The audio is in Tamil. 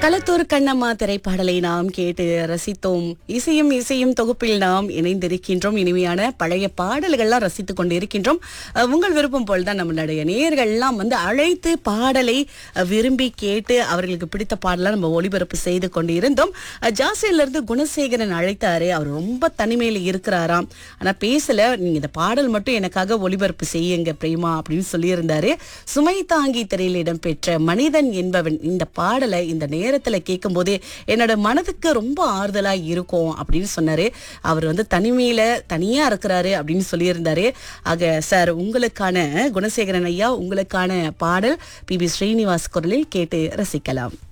களத்தூர் கண்ணம்மா திரைப்பாடலை நாம் கேட்டு ரசித்தோம் இசையும் இசையும் தொகுப்பில் நாம் இணைந்திருக்கின்றோம் இனிமையான பழைய பாடல்கள்லாம் ரசித்துக் கொண்டிருக்கின்றோம் அஹ், உங்கள் விருப்பம் போல் தான் நம்மளுடைய நேயர்கள்லாம் வந்து அழைத்து பாடலை அஹ், விரும்பி கேட்டு அவர்களுக்கு பிடித்த பாடலாம் நம்ம ஒளிபரப்பு செய்து கொண்டு இருந்தோம் அஹ், ஜாசியில இருந்து குணசேகரன் அழைத்தாரு அவர் ரொம்ப தனிமையில இருக்கிறாராம் ஆனா பேசல நீங்க இந்த பாடல் மட்டும் எனக்காக ஒளிபரப்பு செய்யுங்க பிரேமா அப்படின்னு சொல்லியிருந்தாரு சுமை தாங்கி திரையில் இடம்பெற்ற மனிதன் என்பவன் இந்த பாடலை இந்த நேரத்துல கேட்கும் போதே என்னோட மனதுக்கு ரொம்ப ஆறுதலா இருக்கும் அப்படின்னு சொன்னாரு அவர் வந்து தனிமையில தனியா இருக்கிறாரு அப்படின்னு சொல்லியிருந்தாரு ஆக சார் உங்களுக்கான குணசேகரன் ஐயா உங்களுக்கான பாடல் பி பி ஸ்ரீனிவாஸ் குரலில் கேட்டு ரசிக்கலாம்